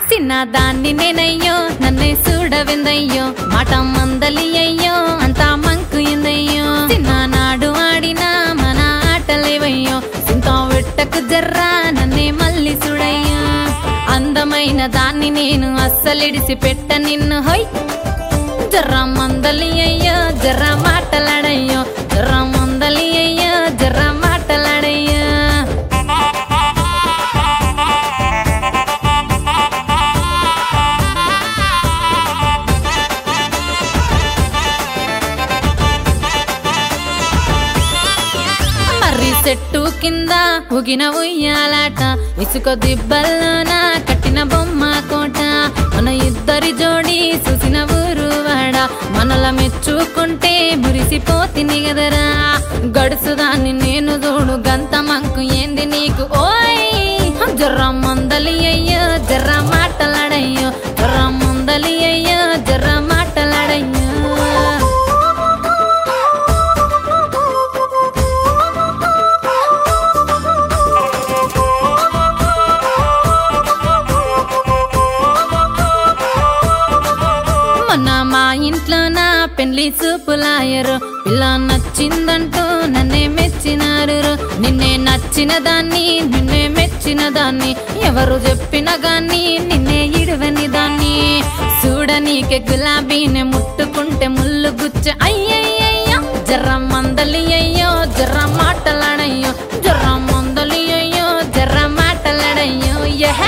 చిన్నదాన్ని నేనయ్యో నన్నే చూడవిందయ్యో మాట మందలి అయ్యో అంతా మంకు ఇందయ్యో చిన్ననాడు ఆడిన మన ఆటలేవయ్యో సింత వెట్టకు జర్రా నన్నే మళ్ళీ చూడయ్యో అందమైన దాన్ని నేను అస్సలిడిసి పెట్ట నిన్ను హొయ్ జర్ర మందలి అయ్యో జర్ర మాటలాడయ్యో జర్ర మందలి అయ్యో జర్ర మాటలాడయ్యో మర్రి చెట్టు కింద ఉగిన ఉయ్యాలాట ఇసుక దిబ్బల్లోన కట్టిన బొమ్మ కోట మన ఇద్దరి జోడి చూసిన ఊరు వాడ మనల మెచ్చుకుంటే మురిసిపోతిని గదరా గడుసుదాన్ని నేను చూడు గంత మంకు ఏంది నీకు ఓయ్ జర్ర మందలి అయ్యో జర్ర మాటలాడయ్యో జర్ర మందలి అయ్యో జర్ర మాటలాడయ్యో మొన్న మా ఇంట్లో నా పెళ్లి చూపులాయరు పిల్ల నచ్చిందంటూ నన్నే మెచ్చినారు నిన్నే నచ్చిన దాన్ని నిన్నే మెచ్చిన దాన్ని ఎవరు చెప్పిన గాని నిన్నే ఇడవని దాన్ని చూడనీకే గులాబీని ముట్టుకుంటే ముళ్ళు గుచ్చ అయ్యయ్యయ్యో జర్ర మందలి అయ్యో జర్ర మాటలాడయ్యో జర్ర మందలి అయ్యో జర్ర మాటలాడయ్యో యహ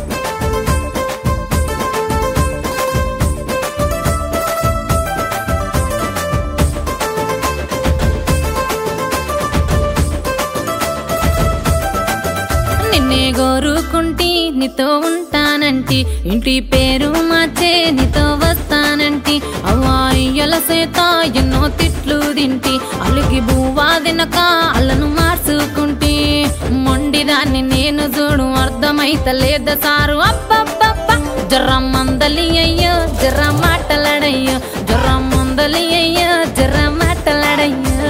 నిన్నే గోరుకుంటి నీతో ఉంటానంటి ఇంటి పేరు మార్చే నీతో వస్తానంటి అవ్వాయ్యల సేత ఎన్నో తిట్లు తింటి అలిగి బువ్వా తినక అల్లను మార్చుకుంటి మొండిదాన్ని నేను చూడు అర్థమైతలేద సారు అబ్బబ్బబ్బ జర్ర మందలి అయ్యో జర్ర మాటలాడయ్యో జర్ర మందలి అయ్యో జర్ర మాటలాడయ్యో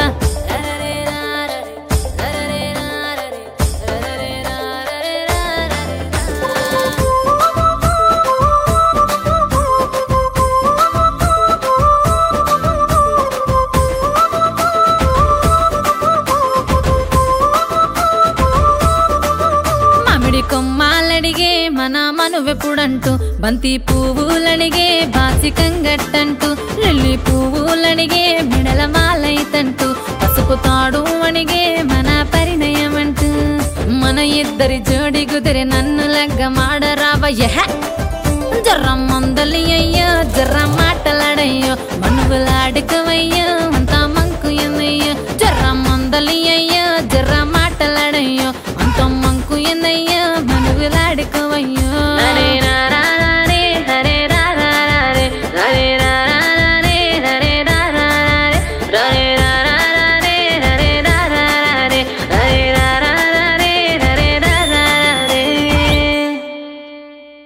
మామిడి కొమ్మాలడిగే మన మనువెప్పుడంటూ బంతి పువ్వులడిగే బాసికంగట్టంటూ లిల్లీ పువ్వులడిగే మిడల మాలైతంటూ పసుపు తాడు అడిగే మన పరిణయమంటూ మన ఇద్దరి జోడి కుదిరి నన్ను లగ్గ మాడరావయ్య జర్ర మందలి అయ్యో జర్ర మాటలాడయ్యో మనుగులాడుకోవయ్యో